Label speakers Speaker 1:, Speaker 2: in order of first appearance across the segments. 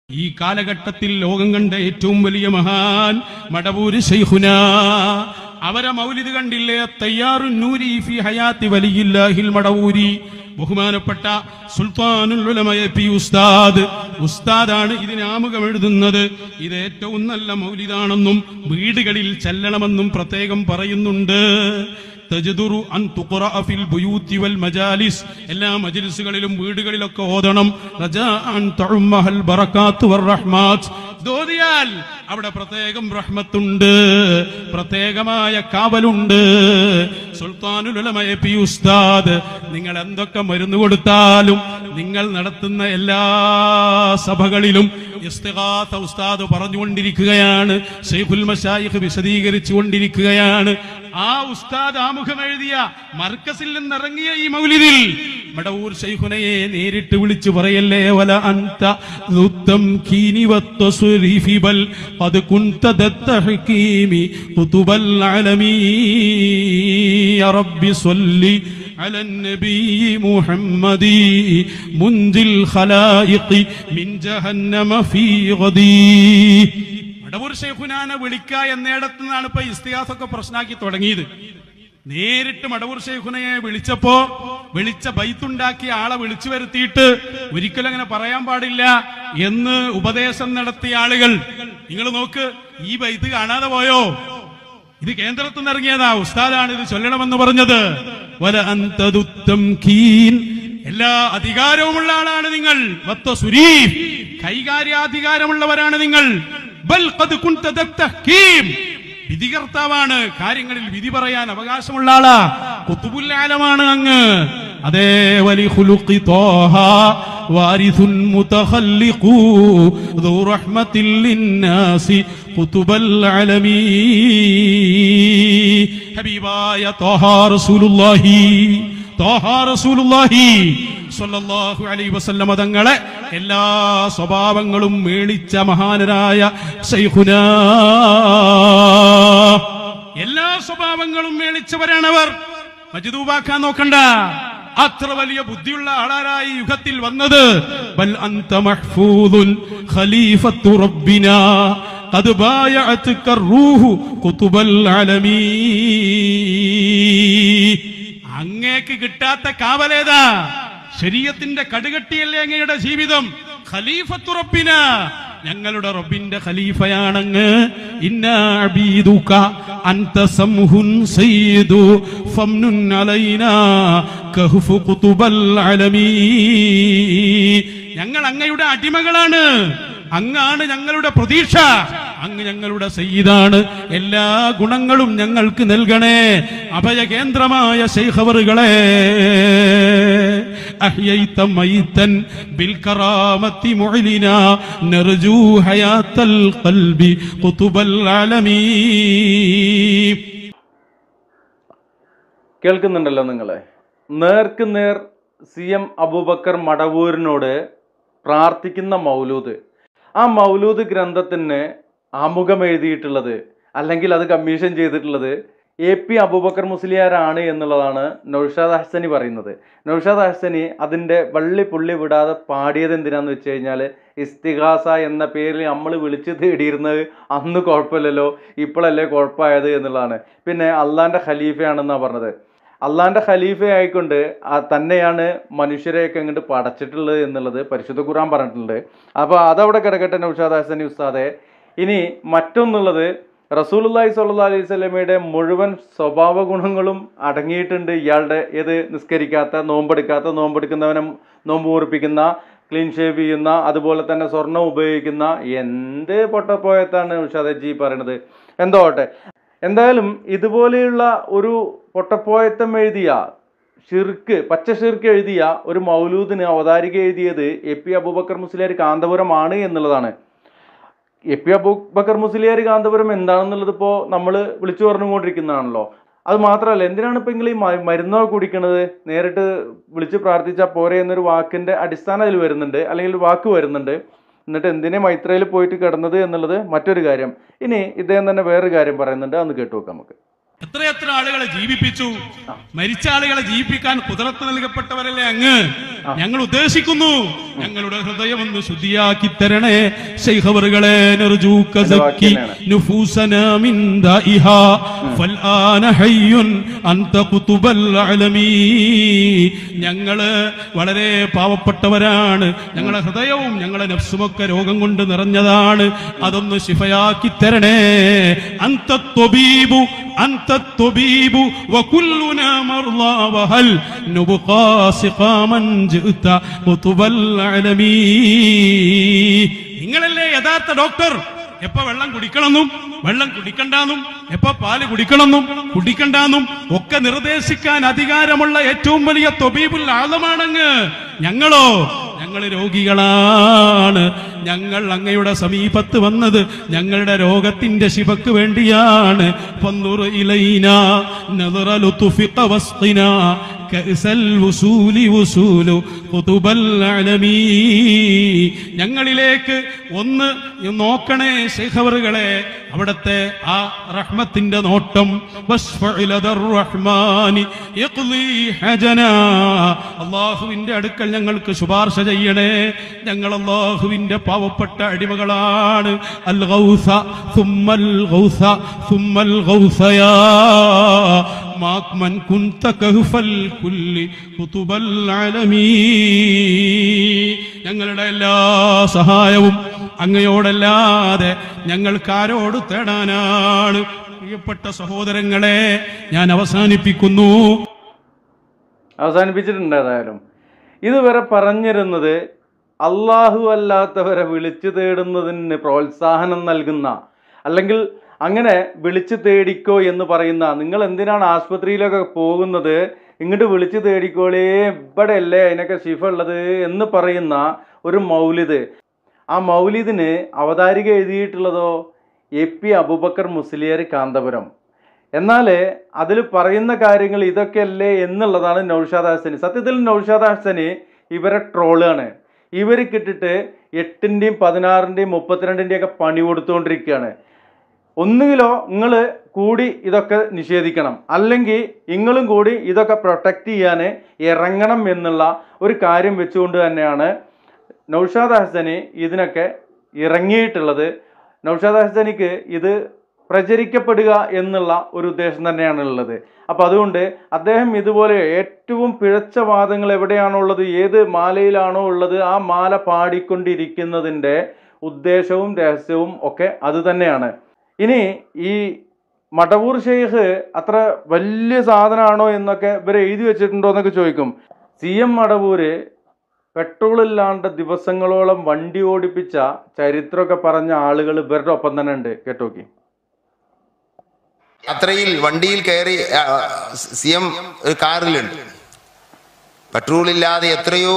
Speaker 1: ഈ കാലഘട്ടത്തിൽ ലോകം കണ്ട ഏറ്റവും വലിയ മഹാൻ മടവൂര് ശൈഖുന അവരെ മൗലിദ് കണ്ടില്ലേ തയ്യാറു നൂരി ഫി ഹയാത്തി വലിയില്ലാഹിൽ മടവൂരി ബഹുമാനപ്പെട്ട സുൽത്താനുൽ ഉലമ എ പി ഉസ്താദ് ഉസ്താദാണ് ഇതിന് ആമുഖം എഴുതുന്നത് ഇത് ഏറ്റവും നല്ല മൗലിദാണെന്നും വീടുകളിൽ ചെല്ലണമെന്നും പ്രത്യേകം പറയുന്നുണ്ട് തജ്ദുറു അൻ തുഖറഅ ഫിൽ ബുയൂത്തി വൽ മജാലിസ് എല്ലാ മജ്ലിസുകളിലും വീടുകളിലൊക്കെ ഓതണം റജാ അൻ തഉമ്മഹൽ ബറകാത്ത് വർ റഹ്മാത്ത് ദോദിയാൽ അവിടെ പ്രത്യേകം റഹ്മത്തുണ്ട് പ്രത്യേകമായ കാവലുണ്ട് സുൽത്താനുൽ ഉലമ എ പി ഉസ്താദ് നിങ്ങൾ എന്തൊക്കെ മരുന്ന് കൊടുത്താലും നിങ്ങൾ നടത്തുന്ന എല്ലാ സഭകളിലും ഇസ്തിഗാത്ത ഉസ്താദ് പറഞ്ഞുകൊണ്ടിരിക്കുകയാണ് ഷെയ്ഖുൽ മശായിഖ് വിശദീകരിച്ചു കൊണ്ടിരിക്കുകയാണ് ആ ഉസ്താദ് ആമുഖം എഴുതിയ മർക്കസിൽ നിന്നിറങ്ങിയ ഈ മൗലിദിൽ മടവൂർ ശൈഖുനയെ നേരിട്ട് വിളിച്ചു പറയല്ലേ വല അന്ത ദുത്തം കീനി വത്തസുരീഫി ബൽ അത് കുന്ത ദത്ത ഹക്കീമി കുതുബൽ അലമീ യാ റബ്ബി സ്വല്ലി على النبي محمد منذ الخلائق من جهنم في غدي മടവൂർ ഷെയ്ഖുനാനെ വിളിക്ക എന്നിടത്തു നിന്നാണ് ഇപ്പൊ ഇസ്തിഹാസൊക്കെ പ്രശ്നമാക്കി തുടങ്ങിയത് നേരിട്ട് മടവൂർ ഷെയ്ഖുനയെ വിളിച്ചപ്പോ വിളിച്ച ബൈത്തുണ്ടാക്കിയ ആളെ വിളിച്ചു വരുത്തിയിട്ട് ഒരിക്കലും അങ്ങനെ പറയാൻ പാടില്ല എന്ന് ഉപദേശം നടത്തിയ ആളുകൾ നിങ്ങൾ നോക്ക് ഈ ബൈത്ത് കാണാതെ പോയോ ഇത് കേന്ദ്രത്തിൽ നിന്ന് ഇറങ്ങിയതാ ഉസ്താദാണ് ഇത് ചൊല്ലണമെന്ന് പറഞ്ഞത് വല അന്തദുത്തം കീൻ എല്ലാ അധികാരവുമുള്ള ആളാണ് നിങ്ങൾ വത്ത സുരീഫ് കൈകാര്യാധികാരമുള്ളവരാണ് നിങ്ങൾ ബൽ ഖദ് കുൻത ദത്തഹ്കീം വിധികർത്താവാണ് കാര്യങ്ങളിൽ വിധി പറയാൻ അവകാശമുള്ള ആളാ കുത്തുബുല്ലാലമാണ് അങ്ങ് അതേ വലി ഖുലുഖി തോഹ വാരിഥുൻ മുതഖല്ലിഖു ذو رحمة للناس قطب العالمين ഹബീബായ തോഹ റസൂലുള്ളാഹി തോഹ റസൂലുള്ളാഹി സ്വല്ലല്ലാഹു അലൈഹി വസല്ലമ തങ്ങളെ എല്ലാ സ്വഭാവങ്ങളും മേളിച്ച മഹാനരായ ശൈഖുനാ എല്ലാ സ്വഭാവങ്ങളും മേളിച്ചവരാണവർ മജിദൂബാക്കാൻ നോക്കണ്ട അത്ര വലിയ ബുദ്ധിയുള്ള ആളാരായി യുഗത്തിൽ വന്നത് ബൽ അന്ത മഹ്ഫൂദുൻ ഖലീഫത്തു റബ്ബിനാ قد بايعتك الروح قطب العالمين അങ്ങേക്ക് കിട്ടാത്ത കാവലേതാ ശരീരത്തിന്റെ കടുകട്ടിയല്ലേ അങ്ങയുടെ ജീവിതം ഖലീഫത്തു റബ്ബിന ഞങ്ങളുടെ റബ്ബിന്റെ ഖലീഫയാണങ്ങ് ഇന്നീതുക അന്ത സംഹുൻ സയ്യിദു ഫംനുൻ അലൈനാ കഹ്ഫു ഖുതുബൽ അലമീ ഞങ്ങൾ അങ്ങയുടെ അടിമകളാണ് അങ്ങാണ് ഞങ്ങളുടെ പ്രതീക്ഷ അങ്ങ് ഞങ്ങളുടെ സയ്യിദാണ് എല്ലാ ഗുണങ്ങളും ഞങ്ങൾക്ക് നൽകണേ അഭയകേന്ദ്രമായ ശൈഖവറുകളെ أحييت ميتا بالكرامة معلنا نرجو حياة القلب قطب العالمين
Speaker 2: കേൾക്കുന്നുണ്ടല്ലോ നിങ്ങളെ നേർക്ക് നേർ സി എം അബൂബക്കർ മടവൂരിനോട് പ്രാർത്ഥിക്കുന്ന മൗലൂദ് ആ മൗലൂദ് ഗ്രന്ഥത്തിന് ആമുഖം എഴുതിയിട്ടുള്ളത് അല്ലെങ്കിൽ അത് കമ്മീഷൻ ചെയ്തിട്ടുള്ളത് എ പി അബൂബക്കർ മുസ്ലിയാരാണ് എന്നുള്ളതാണ് നൗഷാദ് ഹസനി പറയുന്നത് നൗഷാദ് ഹസനി അതിൻ്റെ വള്ളി പുള്ളി വിടാതെ പാടിയത് എന്തിനാന്ന് വെച്ച് കഴിഞ്ഞാൽ ഇസ്തിഹാസ എന്ന പേരിൽ നമ്മൾ വിളിച്ച് തേടിയിരുന്നത് അന്ന് കുഴപ്പമില്ലല്ലോ ഇപ്പോഴല്ലേ കുഴപ്പമായത് എന്നുള്ളതാണ് പിന്നെ അള്ളാൻ്റെ ഖലീഫയാണെന്നാണ് പറഞ്ഞത് അള്ളാന്റെ ഖലീഫ ആയിക്കൊണ്ട് ആ തന്നെയാണ് മനുഷ്യരെയൊക്കെ ഇങ്ങോട്ട് പടച്ചിട്ടുള്ളത് എന്നുള്ളത് പരിശുദ്ധ ഖുർആൻ പറഞ്ഞിട്ടുണ്ട് അപ്പോൾ അതവിടെ കിടക്കട്ടെ നൗഷാദ് ഹസനി ഉസ്താദെ ഇനി മറ്റൊന്നുള്ളത് റസൂലുള്ളാഹി സ്വല്ലല്ലാഹി അലൈഹി സ്വലമയുടെ മുഴുവൻ സ്വഭാവ ഗുണങ്ങളും അടങ്ങിയിട്ടുണ്ട് ഇയാളുടെ ഏത് നിസ്കരിക്കാത്ത നോമ്പെടുക്കാത്ത നോമ്പെടുക്കുന്നവനെ നോമ്പ് മുറിപ്പിക്കുന്ന ക്ലീൻ ഷേവ് ചെയ്യുന്ന അതുപോലെ തന്നെ സ്വർണം ഉപയോഗിക്കുന്ന എന്ത് പൊട്ടപ്പോയത്താണ് ഉഷാദ് ജി പറയണത് എന്തോട്ടെ എന്തായാലും ഇതുപോലെയുള്ള ഒരു പൊട്ടപ്പോയത്തം എഴുതിയ ഷിർക്ക് പച്ച ഷിർക്ക് എഴുതിയ ഒരു മൗലൂദിന് അവതാരിക എഴുതിയത് എ പി അബൂബക്കർ മുസ്ലിയാർ കാന്തപുരമാണ് എന്നുള്ളതാണ് എ പി അബൂബക്കർ മുസ്ലിയാർ കാന്തപുരം എന്താണെന്നുള്ളത് ഇപ്പോൾ നമ്മൾ വിളിച്ചു പറഞ്ഞുകൊണ്ടിരിക്കുന്നതാണല്ലോ അത് മാത്രമല്ല എന്തിനാണ് ഇപ്പം നിങ്ങൾ ഈ മ- മരുന്നോ കുടിക്കണത് നേരിട്ട് വിളിച്ച് പ്രാർത്ഥിച്ചാൽ പോരെ എന്നൊരു വാക്കിൻ്റെ അടിസ്ഥാനം അതിൽ വരുന്നുണ്ട് അല്ലെങ്കിൽ ഒരു വാക്ക് വരുന്നുണ്ട് എന്നിട്ട് എന്തിനെ മൈത്രയിൽ പോയിട്ട് കിടന്നത് എന്നുള്ളത് മറ്റൊരു കാര്യം ഇനി ഇദ്ദേഹം തന്നെ വേറൊരു കാര്യം പറയുന്നുണ്ട് അന്ന് കേട്ടു നോക്കാം നമുക്ക്
Speaker 1: എത്രയെത്ര ആളുകളെ ജീവിപ്പിച്ചു മരിച്ച ആളുകളെ ജീവിപ്പിക്കാൻ കുതിരത്ത് നൽകപ്പെട്ടവരല്ലേ അങ്ങ് ഞങ്ങൾ ഉദ്ദേശിക്കുന്നു ഞങ്ങളുടെ ഹൃദയം ഒന്ന് ശുദ്ധിയാക്കി തരണേ ശൈഖവറുകളെ നിർജൂക്ക
Speaker 2: എന്റെ വാക്ക്
Speaker 1: സക്കി
Speaker 2: തന്നെയാണ്.
Speaker 1: نفوسنا من دائها فالآن حي أنت قطب العالمين ഞങ്ങള് വളരെ പാവപ്പെട്ടവരാണ് ഞങ്ങളെ ഹൃദയവും ഞങ്ങളെ നഫ്സുമൊക്കെ രോഗം കൊണ്ട് നിറഞ്ഞതാണ് അതൊന്ന് ശിഫയാക്കി തരണേ അന്തത്വബീബു അന്തത്വബീബു വകുല്ലുനാ മർളാ വഹൽ നുബ്ഖാ സിഖാമൻ ജിഅത ഖുതുബൽ ആലമീൻ നിങ്ങളല്ലേ യഥാർത്ഥ ഡോക്ടർ എപ്പോ വെള്ളം കുടിക്കണമെന്നും വെള്ളം കുടിക്കണ്ടെന്നും എപ്പോ പാല് കുടിക്കണമെന്നും കുടിക്കണ്ടെന്നും ഒക്കെ നിർദ്ദേശിക്കാൻ അധികാരമുള്ള ഏറ്റവും വലിയ തൊബീബുൽ ആളമാണങ്ങ് ഞങ്ങളോ ഞങ്ങൾ രോഗികളാണ് ഞങ്ങൾ അങ്ങയുടെ സമീപത്ത് വന്നത് ഞങ്ങളുടെ രോഗത്തിന്റെ ശിവക്ക് വേണ്ടിയാണ് ഫന്ദുർ ഇലൈന നദറ ലുതുഫിഖ വസ്ഖിന കഅസൽ വുസൂലി വുസൂലു ഖുതുബൽ അലമീ ഞങ്ങളിലേക്ക് ഒന്ന് നോക്കണേ ശേഖവറുകളെ അവിടത്തെ ആ റഹ്മത്തിന്റെ നോട്ടം വസ്ഫഇലദർ റഹ്മാനി യഖ്ലി ഹജനാ അള്ളാഹുവിന്റെ അടുക്കൽ ഞങ്ങൾക്ക് ശുപാർശ ചെയ്യണേ ഞങ്ങൾ അള്ളാഹുവിന്റെ പാവപ്പെട്ട അടിമകളാണ് അൽ ഗൗസ സുമ്മൽ ഗൗസ സുമ്മൽ ഗൗസയാ മാക് മൻ കുന്ത കഹ്ഫൽ കുല്ലി കുതുബൽ ആലമീ ഞങ്ങളുടെ എല്ലാ സഹായവും അങ്ങയോടല്ലാതെ ഞങ്ങൾക്ക് ആരോട് തേടാനാണ് പ്രിയപ്പെട്ട സഹോദരങ്ങളെ ഞാൻ അവസാനിപ്പിക്കുന്നു
Speaker 2: അവസാനിപ്പിച്ചിട്ടുണ്ട് ഏതായാലും ഇതുവരെ പറഞ്ഞിരുന്നത് അള്ളാഹു അല്ലാത്തവരെ വിളിച്ചു തേടുന്നതിന് പ്രോത്സാഹനം നൽകുന്ന അല്ലെങ്കിൽ അങ്ങനെ വിളിച്ചു തേടിക്കോ എന്ന് പറയുന്ന നിങ്ങൾ എന്തിനാണ് ആശുപത്രിയിലൊക്കെ പോകുന്നത് ഇങ്ങോട്ട് വിളിച്ചു തേടിക്കോളേ ഇവിടെ അല്ലേ അതിനൊക്കെ ശിഫ ഉള്ളത് എന്ന് പറയുന്ന ഒരു മൗലിദ് ആ മൗലിദിന് അവതാരിക എഴുതിയിട്ടുള്ളതോ എ പി അബൂബക്കർ മുസ്ലിയർ കാന്തപുരം എന്നാൽ അതിൽ പറയുന്ന കാര്യങ്ങൾ ഇതൊക്കെയല്ലേ എന്നുള്ളതാണ് നൗഷാദ് ഹസന് സത്യത്തിൽ നൗഷാദ് ഹസന് ഇവരെ ട്രോളാണ് ഇവർ കിട്ടിട്ട് എട്ടിൻ്റെയും പതിനാറിൻ്റെയും മുപ്പത്തിരണ്ടിൻ്റെയും ഒക്കെ പണി കൊടുത്തുകൊണ്ടിരിക്കുകയാണ് ഒന്നുകിലോ നിങ്ങൾ കൂടി ഇതൊക്കെ നിഷേധിക്കണം അല്ലെങ്കിൽ നിങ്ങളും കൂടി ഇതൊക്കെ പ്രൊട്ടക്റ്റ് ചെയ്യാൻ ഇറങ്ങണം എന്നുള്ള ഒരു കാര്യം വെച്ചുകൊണ്ട് തന്നെയാണ് നൗഷാദ് ഹസന് ഇതിനൊക്കെ ഇറങ്ങിയിട്ടുള്ളത് നൗഷാദ് ഹസനിക്ക് ഇത് പ്രചരിക്കപ്പെടുക എന്നുള്ള ഒരു ഉദ്ദേശം തന്നെയാണ് ഉള്ളത് അപ്പോൾ അതുകൊണ്ട് അദ്ദേഹം ഇതുപോലെ ഏറ്റവും പിഴച്ച വാദങ്ങൾ എവിടെയാണോ ഉള്ളത് ഏത് മാലയിലാണോ ഉള്ളത് ആ മാല പാടിക്കൊണ്ടിരിക്കുന്നതിൻ്റെ ഉദ്ദേശവും രഹസ്യവും ഒക്കെ അത് തന്നെയാണ് ഇനി ഈ മടവൂർ ഷെയ്ഖ് അത്ര വലിയ സാധനമാണോ എന്നൊക്കെ ഇവർ എഴുതി വെച്ചിട്ടുണ്ടോ എന്നൊക്കെ ചോദിക്കും സി എം മടവൂര് പെട്രോൾ ഇല്ലാണ്ട് ദിവസങ്ങളോളം വണ്ടി ഓടിപ്പിച്ച ചരിത്രമൊക്കെ പറഞ്ഞ ആളുകൾ ഇവരുടെ ഒപ്പം തന്നെ ഉണ്ട് കേട്ടോക്കി
Speaker 3: യാത്രയിൽ വണ്ടിയിൽ കയറി സി എം ഒരു കാറിലുണ്ട് പെട്രോൾ ഇല്ലാതെ എത്രയോ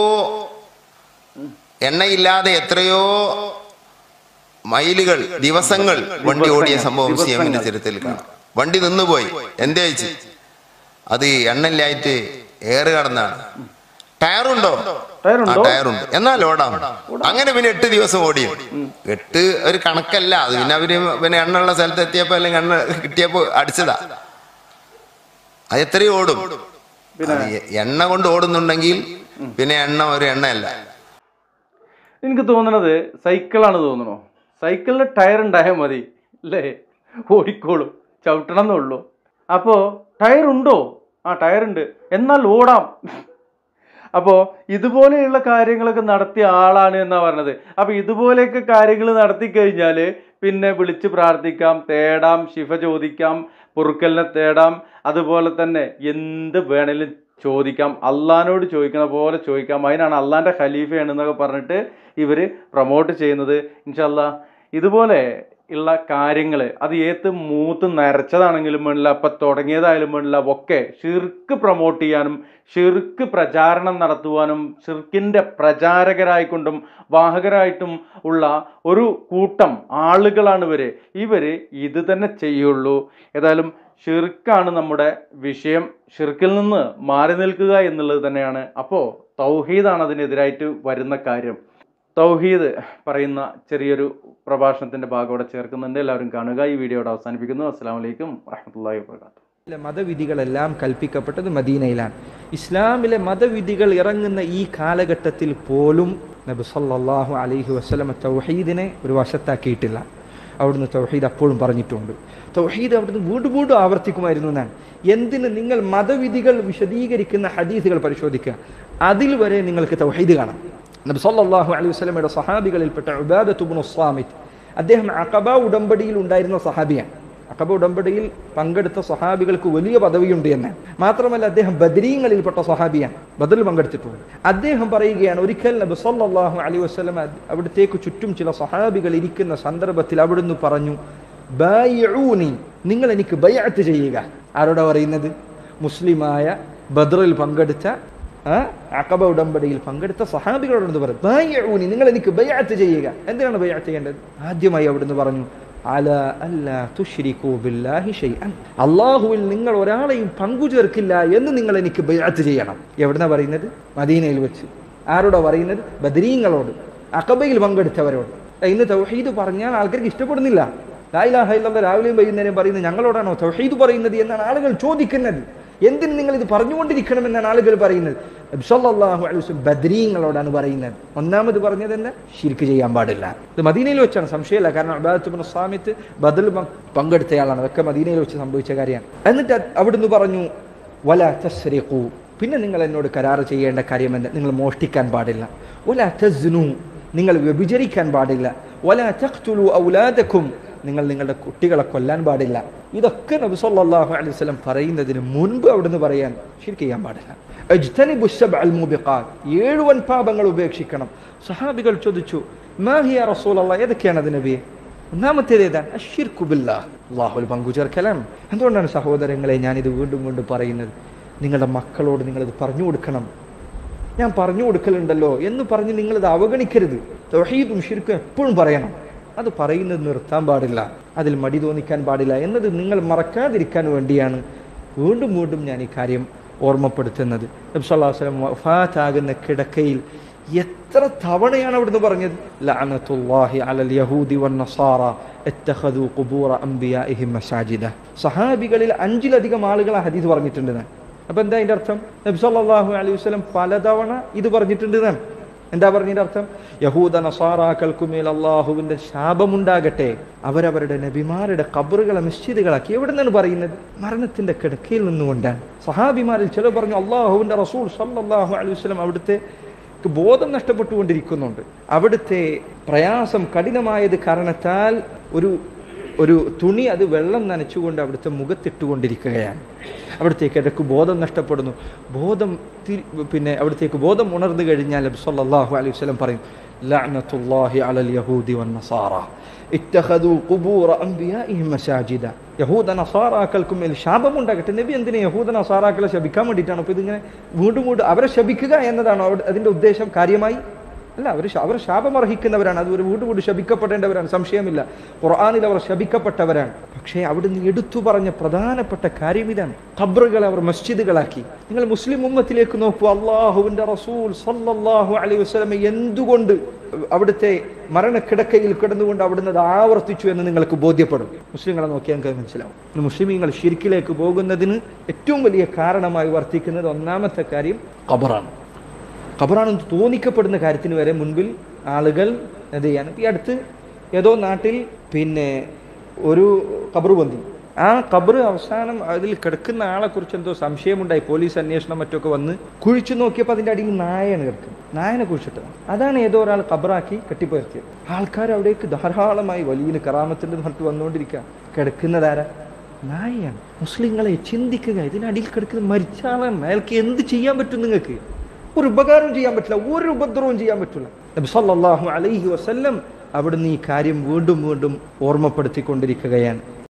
Speaker 3: എണ്ണയില്ലാതെ എത്രയോ മൈലുകൾ ദിവസങ്ങൾ വണ്ടി ഓടിയ സംഭവം സി എമ്മിന്റെ ചരിത്രത്തിൽ കാണാം വണ്ടി നിന്നുപോയി എന്തേ വെച്ച് അത് എണ്ണയില്ലായിട്ട് ഏറ് കടന്നാണ് ടയറുണ്ടോ ആ
Speaker 2: ടയറുണ്ടോ
Speaker 3: ടയറുണ്ട് എന്നാൽ ഓടാം അങ്ങനെ പിന്നെ എട്ട് ദിവസം ഓടി എട്ട് ഒരു കണക്കല്ല അത് പിന്നെ അവര് പിന്നെ എണ്ണുള്ള സ്ഥലത്ത് എത്തിയപ്പോ അല്ലെങ്കിൽ എണ്ണ കിട്ടിയപ്പോ അടിച്ചതാ അത് എത്രയും ഓടും അത് എ- എണ്ണ കൊണ്ട് ഓടുന്നുണ്ടെങ്കിൽ പിന്നെ എണ്ണ ഒരു എണ്ണയല്ല
Speaker 2: എനിക്ക് തോന്നണത് സൈക്കിളാണ് തോന്നണു സൈക്കിളിന് ടയർ ഉണ്ടായാൽ മതി അല്ലേ ഓടിക്കോളും ചവിട്ടണം എന്നുള്ളൂ അപ്പോൾ ടയർ ഉണ്ടോ ആ ടയർ ഉണ്ട് എന്നാൽ ഓടാം അപ്പോൾ ഇതുപോലെയുള്ള കാര്യങ്ങളൊക്കെ നടത്തിയ ആളാണ് എന്നാ പറഞ്ഞത് അപ്പോൾ ഇതുപോലെയൊക്കെ കാര്യങ്ങൾ നടത്തി കഴിഞ്ഞാൽ പിന്നെ വിളിച്ച് പ്രാർത്ഥിക്കാം തേടാം ശിഫ ചോദിക്കാം പൊറുക്കലിനെ തേടാം അതുപോലെ തന്നെ എന്ത് വേണേലും ചോദിക്കാം അള്ളഹാനോട് ചോദിക്കണ പോലെ ചോദിക്കാം അതിനാണ് അള്ളാൻ്റെ ഖലീഫയാണെന്നൊക്കെ പറഞ്ഞിട്ട് ഇവർ പ്രൊമോട്ട് ചെയ്യുന്നത് ഇൻഷല്ല ഇതുപോലെ ഉള്ള കാര്യങ്ങൾ അത് ഏത് മൂത്ത് നരച്ചതാണെങ്കിലും വേണ്ടില്ല അപ്പം തുടങ്ങിയതായാലും വേണ്ടില്ല ഒക്കെ ഷിർക്ക് പ്രൊമോട്ട് ചെയ്യാനും ഷിർക്ക് പ്രചാരണം നടത്തുവാനും ഷിർക്കിൻ്റെ പ്രചാരകരായിക്കൊണ്ടും വാഹകരായിട്ടും ഉള്ള ഒരു കൂട്ടം ആളുകളാണ് ഇവർ ഇവർ ഇത് തന്നെ ചെയ്യുള്ളൂ ഏതായാലും ഷിർക്കാണ് നമ്മുടെ വിഷയം ഷിർക്കിൽ നിന്ന് മാറി നിൽക്കുക എന്നുള്ളത് തന്നെയാണ് അപ്പോൾ തൗഹീദാണ് അതിനെതിരായിട്ട് വരുന്ന കാര്യം തൗഹീദ് പറയുന്ന ചെറിയൊരു പ്രഭാഷണത്തിന്റെ ഭാഗം ഇവിടെ ചേർക്കുന്നുണ്ട് എല്ലാവരും കാണുക ഈ വീഡിയോ ഇവിടെ അവസാനിപ്പിക്കുന്നു അസ്സാം വലൈക്കും വറഹമത്തല്ലാഹി വാബർക്കാത്തു
Speaker 4: ഇസ്ലാമിലെ മതവിധികളെല്ലാം കൽപ്പിക്കപ്പെട്ടത് മദീനയിലാണ് ഇസ്ലാമിലെ മതവിധികൾ ഇറങ്ങുന്ന ഈ കാലഘട്ടത്തിൽ പോലും നബി സല്ലല്ലാഹു അലൈഹി വസല്ലമ തൗഹീദിനെ ഒരു വശത്താക്കിയിട്ടില്ല അവിടുന്ന് തൗഹീദ് അപ്പോഴും പറഞ്ഞിട്ടുണ്ട് തൗഹീദ് അവിടുന്ന് വീണ്ടും വീണ്ടും ആവർത്തിക്കുമായിരുന്നു എന്നാണ് എന്തിന് നിങ്ങൾ മതവിധികൾ വിശദീകരിക്കുന്ന ഹദീസുകൾ പരിശോധിക്കുക അതിൽ വരെ നിങ്ങൾക്ക് തൗഹീദ് കാണാം നബി സല്ലല്ലാഹു അലൈഹി വസല്ലമയുടെ സഹാബികളിൽപ്പെട്ട ഉബാദത്ത് ഇബ്നു സ്വാമിത് അദ്ദേഹം അഖബ ഉടമ്പടിയിൽ ഉണ്ടായിരുന്ന സഹാബിയാണ് അഖബ ഉടമ്പടിയിൽ പങ്കെടുത്ത സഹാബികൾക്ക് വലിയ പദവിയുണ്ട് എന്ന് മാത്രമല്ല അദ്ദേഹം ബദരീങ്ങളിൽപ്പെട്ട സഹാബിയാണ് ബദറിൽ പങ്കെടുത്തിട്ടുണ്ട് അദ്ദേഹം പറയുകയാണ് ഒരിക്കൽ നബി സല്ലല്ലാഹു അലൈഹി വസല്ലം അവിടത്തേക്ക് ചുറ്റും ചില സഹാബികൾ ഇരിക്കുന്ന സന്ദർഭത്തിൽ അവിടുന്ന് പറഞ്ഞു ബൈഊനി നിങ്ങൾ എനിക്ക് ബൈഅത്ത് ചെയ്യുക ആരോടാ പറയുന്നത് മുസ്ലിമായ ബദറിൽ പങ്കെടുത്ത ആ, അഖബ ഉടമ്പടിയിൽ പങ്കെടുത്ത സഹാബികളോട് പറയും ബൈഊനി നിങ്ങൾ എനിക്ക് ബൈഅത്ത് ചെയ്യുക എന്തിനാണ് ബൈഅത്ത് ചെയ്യേണ്ടത് ആദ്യമായി അവിടുന്ന് പറഞ്ഞു അല അല്ലാ തുശ്രിക്കൂ ബില്ലാഹി ഷൈഅൻ അള്ളാഹുവിൽ നിങ്ങൾ ഒരാളെയും പങ്കു ചേർക്കില്ല എന്ന് നിങ്ങൾ എനിക്ക് ബൈഅത്ത് ചെയ്യണം എവിടുന്നാ പറയുന്നത് മദീനയിൽ വെച്ച് ആരോടാ പറയുന്നത് ബദരീങ്ങളോട് അഖബയിൽ പങ്കെടുത്തവരോട് ഇന്ന് തൗഹീദ് പറഞ്ഞാൽ ആൾക്കാർക്ക് ഇഷ്ടപ്പെടുന്നില്ല ലായിലാഹ ഇല്ലല്ലാഹ് രാവിലെയും വൈകുന്നേരം പറയുന്നത് ഞങ്ങളോടാണോ തൗഹീദ് പറയുന്നത് എന്നാണ് ആളുകൾ ചോദിക്കുന്നത് എന്തിന് നിങ്ങൾ ഇത് പറഞ്ഞുകൊണ്ടിരിക്കണമെന്നാണ് ആളുകൾ പറയുന്നത് നബി സല്ലല്ലാഹു അലൈഹി വസല്ലം ബദ്രീങ്ങളോടാണ് പറയുന്നത് ഒന്നാമത് പറഞ്ഞത് എന്താ ഷിർക്ക് ചെയ്യാൻ പാടില്ല ഇത് മദീനയിൽ വെച്ചാണ് സംശയമില്ല കാരണം അബാദത്തുബിൻ സാമിത്ത് ബദൽ പങ്കെടുത്തയാളാണ് അതൊക്കെ മദീനയിൽ വെച്ച് സംഭവിച്ച കാര്യമാണ് എന്നിട്ട് അത് അവിടുന്ന് പറഞ്ഞു വല തസ്രിഖു പിന്നെ നിങ്ങൾ എന്നോട് കരാർ ചെയ്യേണ്ട കാര്യം എന്താ നിങ്ങൾ മോഷ്ടിക്കാൻ പാടില്ല വല തസ്നു നിങ്ങൾ വ്യഭിചരിക്കാൻ പാടില്ല വല തഖ്തുലു ഔലാദക്കും നിങ്ങൾ നിങ്ങളുടെ കുട്ടികളെ കൊല്ലാൻ പാടില്ല ഇതൊക്കെ നബി സല്ലല്ലാഹു അലൈഹി വസല്ലം പറയുന്നതിന് മുൻപ് അവിടുന്ന് പറയാൻ ശരിക്ക് ചെയ്യാൻ പാടില്ല അജ്തനിബു സബ്അൽ മുബിഖാത്ത് ഏഴ് വൻ പാപങ്ങൾ ഉപേക്ഷിക്കണം സഹാബികൾ ചോദിച്ചു മാ ഹിയ റസൂലല്ലാഹ് ഏതൊക്കെയാണ് അത് നബിയെ ഒന്നാമത്തേത് ഏതാണ് അഷിർക്കു ബില്ലാഹ് അള്ളാഹുൽ പങ്കു ചേർക്കലാണ് എന്തുകൊണ്ടാണ് സഹോദരങ്ങളെ ഞാനിത് വീണ്ടും വീണ്ടും പറയുന്നത് നിങ്ങളുടെ മക്കളോട് നിങ്ങളിത് പറഞ്ഞു കൊടുക്കണം ഞാൻ പറഞ്ഞു കൊടുക്കലുണ്ടല്ലോ എന്ന് പറഞ്ഞ് നിങ്ങളിത് അവഗണിക്കരുത് തൗഹീദും ഷിർക്കും എപ്പോഴും പറയണം അത് പറയുന്നത് നിർത്താൻ പാടില്ല അതിൽ മടി തോന്നിക്കാൻ പാടില്ല എന്നത് നിങ്ങൾ മറക്കാതിരിക്കാൻ വേണ്ടിയാണ് വീണ്ടും വീണ്ടും ഞാൻ ഈ കാര്യം ഓർമ്മപ്പെടുത്തുന്നത് നബ്സല്ലാസ്ലം വഫാത്താകുന്ന കിടക്കയിൽ എത്ര തവണയാണ് അവിടുന്ന് പറഞ്ഞത് ലഅനത്തുല്ലാഹി അലൽ യഹൂദി വൻ നസാറ ഇത്തഖദു ഖുബൂറ അംബിയാഇഹിം മസാജിദ സഹാബികളിൽ അഞ്ചിലധികം ആളുകൾ ആ ഹദീസ് പറഞ്ഞിട്ടുണ്ട് എന്നാണ്. അപ്പൊ എന്താ അതിന്റെ അർത്ഥം നബി സല്ലല്ലാഹു അലൈഹി വസല്ലം പലതവണ ഇത് പറഞ്ഞിട്ടുണ്ട് എന്നാണ്. എന്താ പറഞ്ഞതിന്റെ അർത്ഥം യഹൂദ നസാറാക്കൾക്കുമേൽ അള്ളാഹുവിന്റെ ശാപമുണ്ടാകട്ടെ അവരവരുടെ നബിമാരുടെ കബറുകളെ മസ്ജിദുകളാക്കി എവിടെ നിന്നാണ് പറയുന്നത് മരണത്തിന്റെ കിടക്കയിൽ നിന്നുകൊണ്ടാണ് സഹാബിമാരിൽ ചിലർ പറഞ്ഞു അള്ളാഹുവിന്റെ റസൂൽ സല്ലല്ലാഹു അലൈഹി വസല്ലം അവിടുത്തെ ബോധം നഷ്ടപ്പെട്ടുകൊണ്ടിരിക്കുന്നുണ്ട് അവിടുത്തെ പ്രയാസം കഠിനമായത് കാരണത്താൽ ഒരു ഒരു തുണി അത് വെള്ളം നനച്ചുകൊണ്ട് അവിടുത്തെ മുഖത്തിട്ടുകൊണ്ടിരിക്കുകയാണ് അവിടത്തേക്ക് ഇടയ്ക്ക് ബോധം നഷ്ടപ്പെടുന്നു ബോധം തി- പിന്നെ അവിടത്തേക്ക് ബോധം ഉണർന്നു കഴിഞ്ഞാൽ നബി സല്ലല്ലാഹു അലൈഹി വസല്ലം പറയും ലഅനത്തുല്ലാഹി അലൽ യഹൂദി വൻ നസാറ ഇത്തഖദു ഖുബൂറ അംബിയാഇഹിം മസാജിദ യഹൂദ നസാറാക്കൾക്കും മേൽ ശാപമുണ്ടാകട്ടെ നബി എന്തിനാ യഹൂദ നസാറാക്കളെ ശപിക്കാൻ വേണ്ടിയിട്ടാണ് അപ്പോൾ ഇതിങ്ങനെ വീണ്ടും വീണ്ടും അവരെ ശപിക്കുക എന്നതാണോ അവിടെ അതിന്റെ ഉദ്ദേശം കാര്യമായി അല്ല അവർ അവർ ശാപം അർഹിക്കുന്നവരാണ് അത് ഒരു വീട് വീട് ശപിക്കപ്പെടേണ്ടവരാണ് സംശയമില്ല ഖുർആാനിൽ അവർ ശപിക്കപ്പെട്ടവരാണ് പക്ഷേ അവിടുന്ന് എടുത്തു പറഞ്ഞ പ്രധാനപ്പെട്ട കാര്യം ഇതാണ് ഖബ്റുകൾ അവർ മസ്ജിദുകളാക്കി നിങ്ങൾ മുസ്ലിം ഉമ്മത്തിലേക്ക് നോക്കൂ അള്ളാഹുവിന്റെ റസൂൽ സല്ലല്ലാഹു അലൈഹി വസല്ലം എന്തുകൊണ്ട് അവിടുത്തെ മരണക്കിടക്കയിൽ കിടന്നുകൊണ്ട് അവിടുന്ന് അത് ആവർത്തിച്ചു എന്ന് നിങ്ങൾക്ക് ബോധ്യപ്പെടും മുസ്ലിങ്ങളെ നോക്കിയാൽ നിങ്ങൾക്ക് മനസ്സിലാവും ഇന്ന് മുസ്ലിമീങ്ങൾ ഷിർക്കിലേക്ക് പോകുന്നതിന് ഏറ്റവും വലിയ കാരണമായി വർത്തിക്കുന്നത് ഒന്നാമത്തെ കാര്യം ഖബറാണ് ഖബറാണെന്ന് തോന്നിക്കപ്പെടുന്ന കാര്യത്തിന് വരെ മുൻപിൽ ആളുകൾ എന്ത് ചെയ്യാണ് ഈ അടുത്ത് ഏതോ നാട്ടിൽ പിന്നെ ഒരു ഖബർ പൊന്തി ആ ഖബർ അവസാനം അതിൽ കിടക്കുന്ന ആളെ കുറിച്ച് എന്തോ സംശയമുണ്ടായി പോലീസ് അന്വേഷണം മറ്റൊക്കെ വന്ന് കുഴിച്ചു നോക്കിയപ്പോൾ അതിൻ്റെ അടിയിൽ നായയാണ് കിടക്കുന്നത് നായനെ കുഴിച്ചിട്ടത് അതാണ് ഏതോ ഒരാൾ ഖബറാക്കി കെട്ടിപ്പുയർത്തിയത് ആൾക്കാർ അവിടേക്ക് ധാരാളമായി വലിയ കറാമത്തിൻ്റെ നട്ട് വന്നുകൊണ്ടിരിക്കുക കിടക്കുന്നതാരാ നായയാണ് മുസ്ലിങ്ങളെ ചിന്തിക്കുക ഇതിനടിയിൽ കിടക്കുന്ന മരിച്ച ആളാണ് അയാൾക്ക് എന്ത് ചെയ്യാൻ പറ്റും നിങ്ങൾക്ക് ഒരു ഉപകാരവും ചെയ്യാൻ പറ്റില്ല ഒരു ഉപദ്രവവും ചെയ്യാൻ പറ്റില്ല നബി സല്ലല്ലാഹു അലൈഹി വസല്ലം അവിടുന്ന് ഈ കാര്യം വീണ്ടും വീണ്ടും ഓർമ്മപ്പെടുത്തിക്കൊണ്ടിരിക്കുകയാണ്